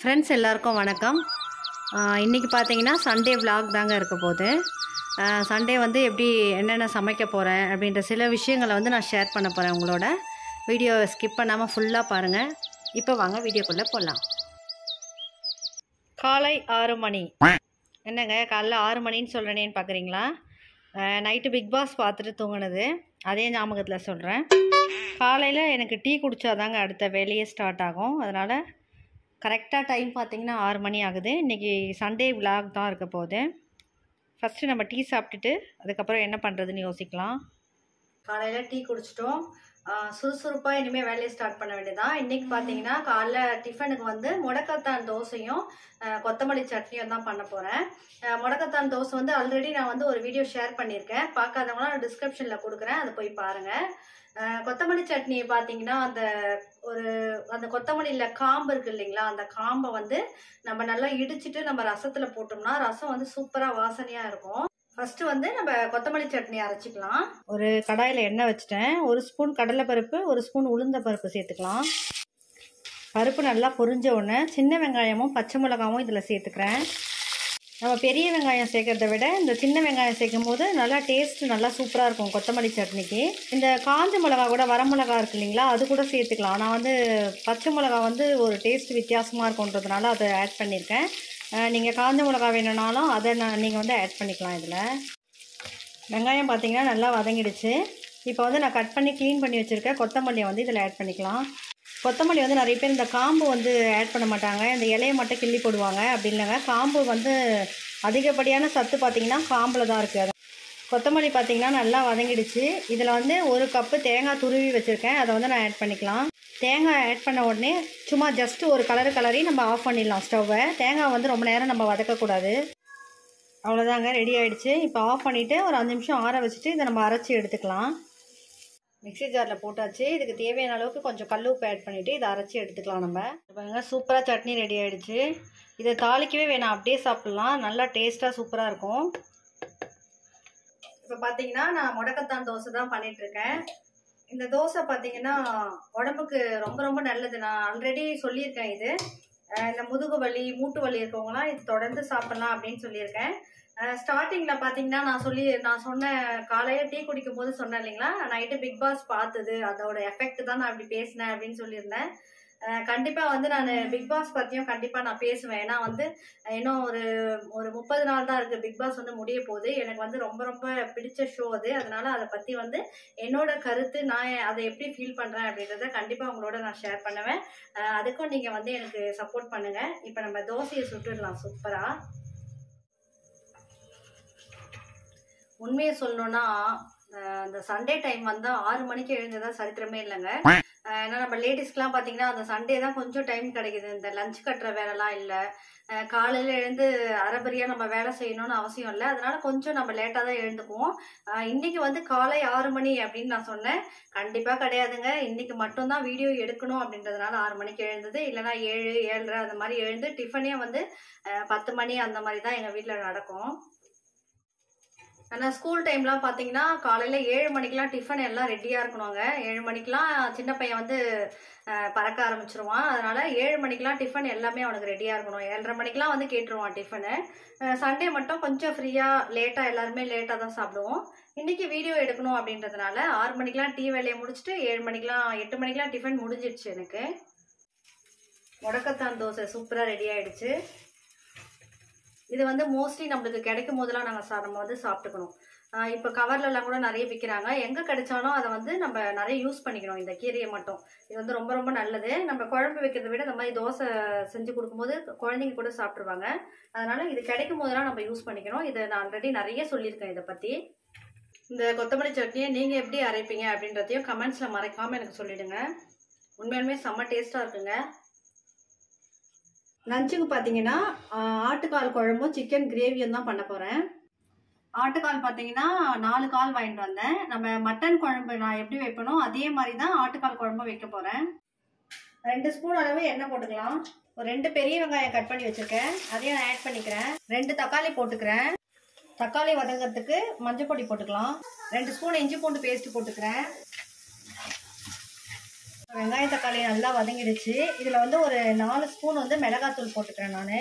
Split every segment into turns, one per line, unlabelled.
friends எல்லாருக்கும் வணக்கம் இன்றைக்கி பார்த்தீங்கன்னா சண்டே vlog தாங்க இருக்க போகுது சண்டே வந்து எப்படி என்னென்ன சமைக்க போகிறேன் அப்படின்ற சில விஷயங்களை வந்து நான் ஷேர் பண்ண போகிறேன் உங்களோட வீடியோ ஸ்கிப் பண்ணாமல் ஃபுல்லாக பாருங்கள் இப்போ வாங்க வீடியோக்குள்ளே போகலாம் காலை ஆறு மணி என்னங்க காலைல ஆறு மணின்னு சொல்கிறேனேன்னு பார்க்குறீங்களா நைட்டு பிக் பாஸ் பார்த்துட்டு தூங்கினது அதே ஞாபகத்தில் சொல்கிறேன் காலையில் எனக்கு டீ குடித்தாதாங்க அடுத்த வேலையே ஸ்டார்ட் ஆகும் அதனால் கரெக்டாக டைம் பார்த்தீங்கன்னா ஆறு மணி ஆகுது இன்றைக்கி சண்டே vlog தான் இருக்க போகுது ஃபஸ்ட்டு நம்ம டீ சாப்பிட்டுட்டு அதுக்கப்புறம் என்ன பண்ணுறதுன்னு யோசிக்கலாம் காலையில் டீ குடிச்சிட்டோம் சுறுசுறுப்பாக இனிமேல் வேலையை ஸ்டார்ட் பண்ண வேண்டியதான் இன்றைக்கி பார்த்தீங்கன்னா காலைல டிஃபனுக்கு வந்து முடக்கத்தான் தோசையும் ஆஹ், கொத்தமல்லி சட்னியும் தான் பண்ண போகிறேன் முடக்கத்தான் தோசை வந்து ஆல்ரெடி நான் வந்து ஒரு வீடியோ ஷேர் பண்ணியிருக்கேன் பார்க்காதவங்களாம் நான் டிஸ்கிரிப்ஷனில் கொடுக்குறேன் அதை போய் பாருங்கள் ஆஹ், கொத்தமல்லி சட்னி பார்த்தீங்கன்னா அந்த ஒரு அந்த கொத்தமல்லியில் காம்பு இருக்கு இல்லைங்களா அந்த காம்பை வந்து நம்ம நல்லா இடிச்சிட்டு நம்ம ரசத்தில் போட்டோம்னா ரசம் வந்து சூப்பராக வாசனையாக இருக்கும் ஃபர்ஸ்ட் வந்து நம்ம கொத்தமல்லி சட்னி அரைச்சிக்கலாம் ஒரு கடாயில் எண்ணெய் வச்சுட்டேன் ஒரு ஸ்பூன் கடலைப்பருப்பு ஒரு ஸ்பூன் உளுந்த பருப்பு சேர்த்துக்கலாம் பருப்பு நல்லா பொரிஞ்ச உடனே சின்ன வெங்காயமும் பச்சை மிளகாவும் இதில் சேர்த்துக்கிறேன் நம்ம பெரிய வெங்காயம் சேர்க்கறத விட இந்த சின்ன வெங்காயம் சேர்க்கும் போது நல்லா டேஸ்ட் நல்லா சூப்பராக இருக்கும் கொத்தமல்லி சட்னிக்கு இந்த காஞ்ச மிளகா கூட வர மிளகா இருக்கு இல்லைங்களா அது கூட சேர்த்துக்கலாம் நான் வந்து பச்சை மிளகா வந்து ஒரு டேஸ்ட் வித்தியாசமாக இருக்குன்றதுனால அதை ஆட் பண்ணியிருக்கேன் நீங்கள் காஞ்ச மிளகா வேணும்னாலும் அதை நான் நீங்கள் வந்து ஆட் பண்ணிக்கலாம் இதில் வெங்காயம் பார்த்தீங்கன்னா நல்லா வதங்கிடுச்சு இப்போ வந்து நான் கட் பண்ணி க்ளீன் பண்ணி வச்சுருக்க கொத்தமல்லியை வந்து இதில் ஆட் பண்ணிக்கலாம் கொத்தமல்லி வந்து நிறைய பேர் இந்த காம்பு வந்து ஆட் பண்ண மாட்டாங்க இந்த இலையை மட்டும் கிள்ளி போடுவாங்க அப்படி இல்லைங்க காம்பு வந்து அதிகப்படியான சத்து பார்த்தீங்கன்னா காம்பில் தான் இருக்குது அது கொத்தமல்லி பார்த்தீங்கன்னா நல்லா வதங்கிடுச்சு இதில் வந்து ஒரு கப்பு தேங்காய் துருவி வச்சுருக்கேன் அதை வந்து நான் ஆட் பண்ணிக்கலாம் தேங்காய் ஆட் பண்ண உடனே சும்மா ஜஸ்ட் ஒரு கலரு கலரி நம்ம ஆஃப் பண்ணிடலாம் ஸ்டவ்வை தேங்காய் வந்து ரொம்ப நேரம் நம்ம வதக்கக்கூடாது அவ்வளோதாங்க ரெடி ஆயிடுச்சு இப்போ ஆஃப் பண்ணிவிட்டு ஒரு அஞ்சு நிமிஷம் ஆற வச்சுட்டு இதை நம்ம அரைச்சி எடுத்துக்கலாம் மிக்ஸி ஜாரில் போட்டாச்சு இதுக்கு தேவையான அளவுக்கு கொஞ்சம் கல் உப்பு ஆட் பண்ணிவிட்டு இதை அரைச்சி எடுத்துக்கலாம் நம்ம பாருங்க சூப்பராக சட்னி ரெடி ஆயிடுச்சு இதை தாளிக்கவே வேணாம் அப்படியே சாப்பிட்லாம் நல்லா டேஸ்ட்டாக சூப்பராக இருக்கும் இப்போ பார்த்தீங்கன்னா நான் முடக்கத்தான் தோசை தான் பண்ணிட்டு இருக்கேன் இந்த தோசை பார்த்தீங்கன்னா உடம்புக்கு ரொம்ப ரொம்ப நல்லது நான் ஆல்ரெடி சொல்லியிருக்கேன் இது அஹ் இந்த முதுகு வலி மூட்டு வலி இருக்கவங்களாம் இது தொடர்ந்து சாப்பிடலாம் அப்படின்னு சொல்லியிருக்கேன் ஸ்டார்டிங்கில் பார்த்தீங்கன்னா நான் சொல்லி நான் சொன்ன காலையில் டீ குடிக்கும் போது சொன்னேன் இல்லைங்களா நைட்டு பிக் பாஸ் பார்த்தது அதோட எஃபெக்ட் தான் நான் இப்படி பேசினேன் அப்படின்னு சொல்லியிருந்தேன் அஹ் கண்டிப்பா வந்து நான் பிக் பாஸ் பத்தியும் கண்டிப்பா நான் பேசுவேன் ஏன்னா வந்து அஹ் இன்னும் ஒரு ஒரு முப்பது நாள் தான் இருக்கு பிக் பாஸ் வந்து முடிய போகுது எனக்கு வந்து ரொம்ப ரொம்ப பிடிச்ச ஷோ அது அதனால அதை பத்தி வந்து என்னோட கருத்து நான் அதை எப்படி ஃபீல் பண்றேன் அப்படின்றத கண்டிப்பா உங்களோட நான் ஷேர் பண்ணுவேன் அஹ் அதுக்கும் நீங்க வந்து எனக்கு சப்போர்ட் பண்ணுங்க இப்போ நம்ம தோசையை சுட்டுடலாம் சூப்பரா உண்மையை சொல்லணும்னா அஹ் அந்த சண்டே டைம் வந்தா ஆறு மணிக்கு எழுந்ததா சரித்திரமே இல்லைங்க அஹ் ஏன்னா நம்ம லேடிஸ்க்குலாம் பார்த்தீங்கன்னா அந்த சண்டே தான் கொஞ்சம் டைம் கிடைக்குது இந்த லஞ்ச் கட்டுற வேலைலாம் இல்லை காலையில் எழுந்து அரைபரியாக நம்ம வேலை செய்யணும்னு அவசியம் இல்லை அதனால கொஞ்சம் நம்ம லேட்டாக தான் எழுந்துக்குவோம் அஹ் இன்னைக்கு வந்து காலை ஆறு மணி அப்படின்னு நான் சொன்னேன் கண்டிப்பாக கிடையாதுங்க இன்னைக்கு மட்டும்தான் வீடியோ எடுக்கணும் அப்படின்றதுனால ஆறு மணிக்கு எழுந்தது இல்லைன்னா ஏழு ஏழரை அந்த மாதிரி எழுந்து டிஃபனே வந்து அஹ் பத்து மணி அந்த மாதிரி தான் எங்கள் வீட்டில் நடக்கும் ஆனால் ஸ்கூல் டைம்லாம் பார்த்தீங்கன்னா காலையில் ஏழு மணிக்கெலாம் டிஃபன் எல்லாம் ரெடியாக இருக்கணுங்க ஏழு மணிக்கெலாம் சின்ன பையன் வந்து அஹ், பறக்க ஆரம்பிச்சிருவான் அதனால ஏழு மணிக்கெலாம் டிஃபன் எல்லாமே அவனுக்கு ரெடியாக இருக்கணும் ஏழரை மணிக்கெலாம் வந்து கேட்டுருவான் டிஃபனு சண்டே மட்டும் கொஞ்சம் ஃப்ரீயாக லேட்டாக எல்லாருமே லேட்டாக தான் சாப்பிடுவோம் இன்னைக்கு வீடியோ எடுக்கணும் அப்படின்றதுனால ஆறு மணிக்கெலாம் டீ வேலையை முடிச்சுட்டு ஏழு மணிக்கெலாம் எட்டு மணிக்கெலாம் டிஃபன் முடிஞ்சிடுச்சு எனக்கு முடக்கத்தான் தோசை சூப்பராக ரெடி ஆயிடுச்சு இது வந்து மோஸ்ட்லி நம்மளுக்கு கிடைக்கும் போதெல்லாம் நாங்கள் சா நம்ம வந்து சாப்பிட்டுக்கணும் ஆஹ் இப்போ கவர்லலாம் கூட நிறைய விற்கிறாங்க எங்கே கிடைச்சாலும் அதை வந்து நம்ம நிறைய யூஸ் பண்ணிக்கணும் இந்த கீரையை மட்டும் இது வந்து ரொம்ப ரொம்ப நல்லது நம்ம குழம்பு வைக்கிறத விட இந்த மாதிரி தோசை செஞ்சு கொடுக்கும்போது குழந்தைங்க கூட சாப்பிட்ருவாங்க அதனால இது கிடைக்கும் போதெல்லாம் நம்ம யூஸ் பண்ணிக்கணும் இதை நான் ஆல்ரெடி நிறைய சொல்லியிருக்கேன் இதை பற்றி இந்த கொத்தமல்லி சட்னியை நீங்கள் எப்படி அரைப்பீங்க அப்படின்றதையும் கமெண்ட்ஸில் மறைக்காமல் எனக்கு சொல்லிடுங்க உண்மையாலுமே செம்ம டேஸ்ட்டாக இருக்குங்க லஞ்சுக்கு பார்த்தீங்கன்னா ஆஹ், ஆட்டுக்கால் குழம்பும் சிக்கன் கிரேவியும் தான் பண்ண போகிறேன் ஆட்டுக்கால் பார்த்தீங்கன்னா நாலு கால் வாங்கிட்டு வந்தேன் நம்ம மட்டன் குழம்பு நான் எப்படி வைப்பனோ அதே மாதிரி தான் ஆட்டுக்கால் குழம்பும் வைக்க போகிறேன் ரெண்டு ஸ்பூன் அளவு எண்ணெய் போட்டுக்கலாம் ஒரு ரெண்டு பெரிய வெங்காயம் கட் பண்ணி வச்சுருக்கேன் அதையும் நான் ஆட் பண்ணிக்கிறேன் ரெண்டு தக்காளி போட்டுக்கிறேன் தக்காளி வதங்கிறதுக்கு மஞ்சள் பொடி போட்டுக்கலாம் ரெண்டு ஸ்பூன் இஞ்சி பூண்டு பேஸ்ட் போட்டுக்கிறேன் வெங்காயம் தக்காளி நல்லா வதங்கிடுச்சு இதில் வந்து ஒரு நாலு ஸ்பூன் வந்து மிளகாத்தூள் போட்டுக்கிறேன் நான்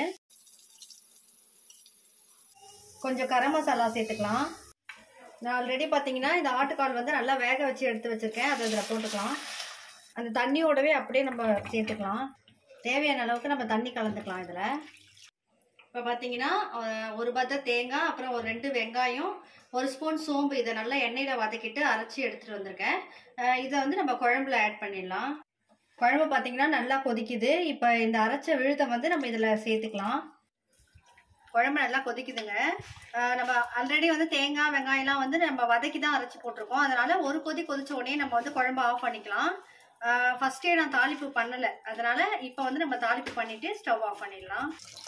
கொஞ்சம் கரம் மசாலா சேர்த்துக்கலாம் நான் ஆல்ரெடி பார்த்தீங்கன்னா இந்த ஆட்டுக்கால் வந்து நல்லா வேக வச்சு எடுத்து வச்சுருக்கேன் அதை இதில் போட்டுக்கலாம் அந்த தண்ணியோடவே அப்படியே நம்ம சேர்த்துக்கலாம் தேவையான அளவுக்கு நம்ம தண்ணி கலந்துக்கலாம் இதில் இப்போ பார்த்தீங்கன்னா அஹ், ஒரு பத்த தேங்காய் அப்புறம் ஒரு ரெண்டு வெங்காயம் ஒரு ஸ்பூன் சோம்பு இதை நல்லா எண்ணெயில் வதக்கிட்டு அரைச்சி எடுத்துகிட்டு வந்திருக்கேன் அஹ், இதை வந்து நம்ம குழம்புல ஆட் பண்ணிடலாம் குழம்பு பார்த்தீங்கன்னா நல்லா கொதிக்குது இப்போ இந்த அரைச்ச விழுதை வந்து நம்ம இதில் சேர்த்துக்கலாம் குழம்பு நல்லா கொதிக்குதுங்க அஹ், நம்ம ஆல்ரெடி வந்து தேங்காய் வெங்காயம்லாம் வந்து நம்ம வதக்கி தான் அரைச்சி போட்டிருக்கோம் அதனால ஒரு கொதி கொதிச்ச உடனே நம்ம வந்து குழம்பு ஆஃப் பண்ணிக்கலாம் ஃபர்ஸ்டே நான் தாளிப்பு பண்ணலை அதனால இப்போ வந்து நம்ம தாளிப்பு பண்ணிட்டு ஸ்டவ் ஆஃப் பண்ணிடலாம்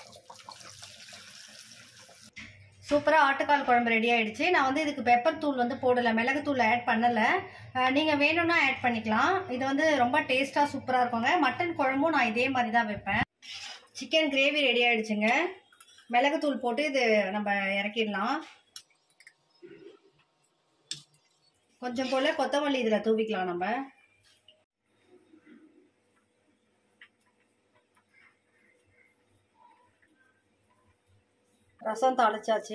சூப்பராக ஆட்டுக்கால் குழம்பு ரெடி ஆயிடுச்சு நான் வந்து இதுக்கு பெப்பர் தூள் வந்து போடலை மிளகுத்தூள் ஆட் பண்ணலை நீங்கள் வேணும்னா ஆட் பண்ணிக்கலாம் இது வந்து ரொம்ப டேஸ்ட்டாக சூப்பராக இருக்குங்க மட்டன் குழம்பும் நான் இதே மாதிரி தான் வைப்பேன் சிக்கன் கிரேவி ரெடி ஆயிடுச்சுங்க மிளகுத்தூள் போட்டு இது நம்ம இறக்கிடலாம் கொஞ்சம் போல் கொத்தமல்லி இதில் தூவிக்கலாம் நம்ம ரசம் தாளிச்சாச்சு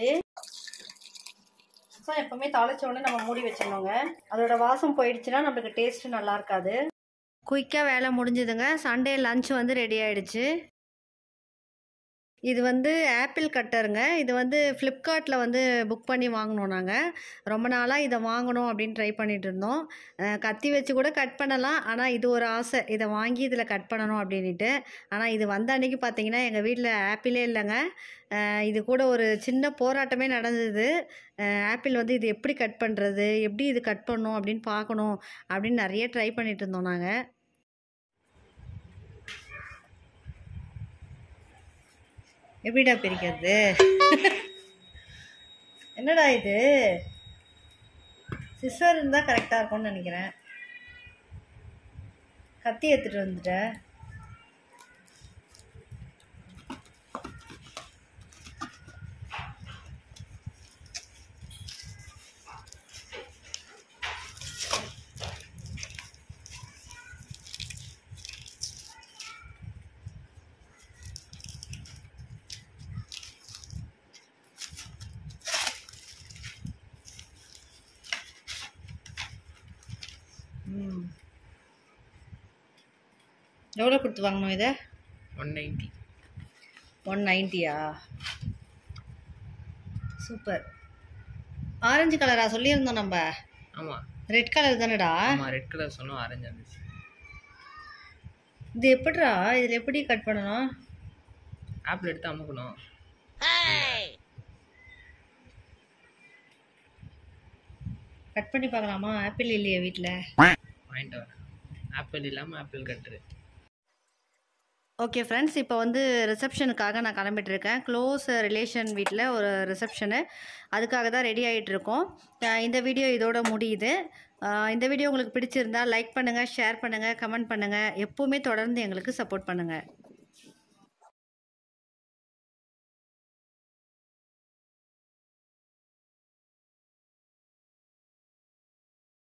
ரசம் எப்பவுமே தாளிச்ச உடனே நம்ம மூடி வச்சிடணுங்க அதோட வாசம் போயிடுச்சுன்னா நம்மளுக்கு டேஸ்ட் நல்லா இருக்காது குயிக்காக வேலை முடிஞ்சுதுங்க சண்டே லஞ்ச் வந்து ரெடி ஆயிடுச்சு இது வந்து ஆப்பிள் கட்டருங்க இது வந்து ஃப்ளிப்கார்ட்டில் வந்து புக் பண்ணி வாங்கினோம் நாங்கள் ரொம்ப நாளாக இதை வாங்கணும் அப்படின்னு ட்ரை பண்ணிட்டு இருந்தோம் அஹ் கத்தி வச்சு கூட கட் பண்ணலாம் ஆனால் இது ஒரு ஆசை இதை வாங்கி இதில் கட் பண்ணணும் அப்படின்ட்டு ஆனால் இது வந்த அன்னைக்கு பார்த்தீங்கன்னா எங்கள் வீட்டில் ஆப்பிளே இல்லைங்க அஹ் இது கூட ஒரு சின்ன போராட்டமே நடந்தது அஹ் ஆப்பிள் வந்து இது எப்படி கட் பண்ணுறது எப்படி இது கட் பண்ணணும் அப்படின்னு பார்க்கணும் அப்படின்னு நிறைய ட்ரை பண்ணிட்டு இருந்தோம் நாங்கள் எப்படிடா பிரிக்கிறது என்னடா இது சிஸ்டர் இருந்தால் கரெக்டாக இருக்கும்னு நினைக்கிறேன் கத்தி எடுத்துகிட்டு வந்துட்டேன் ம் எவ்வளோ கொடுத்து வாங்கணும் இதை
ஒன் நைன்ட்டி
ஒன் நைன்ட்டியா சூப்பர் ஆரஞ்சு கலரா சொல்லியிருந்தோம் நம்ம
ஆமாம்
ரெட் கலர் தானடா
ஆமாம் ரெட் கலர் சொன்னோம் ஆரஞ்சு வந்துச்சு
இது எப்படிடா இதில் எப்படி கட் பண்ணணும்
ஆப்பிள் எடுத்து அமுக்கணும்
கட் பண்ணி பார்க்கலாமா ஆப்பிள் இல்லையே வீட்டில்
வாங்கிட்டு வரேன் ஆப்பிள் இல்லாமல் ஆப்பிள் கட்டுரு
ஓகே ஃப்ரெண்ட்ஸ் இப்போ வந்து ரிசப்ஷனுக்காக நான் கிளம்பிட்டு இருக்கேன் க்ளோஸ் ரிலேஷன் வீட்டில் ஒரு ரிசப்ஷனு அதுக்காக தான் ரெடி ஆகிட்டு இருக்கோம் அஹ் இந்த வீடியோ இதோட முடியுது அஹ் இந்த வீடியோ உங்களுக்கு பிடிச்சிருந்தா லைக் பண்ணுங்கள் ஷேர் பண்ணுங்கள் கமெண்ட் பண்ணுங்கள் எப்போவுமே தொடர்ந்து எங்களுக்கு சப்போர்ட் பண்ணுங்கள்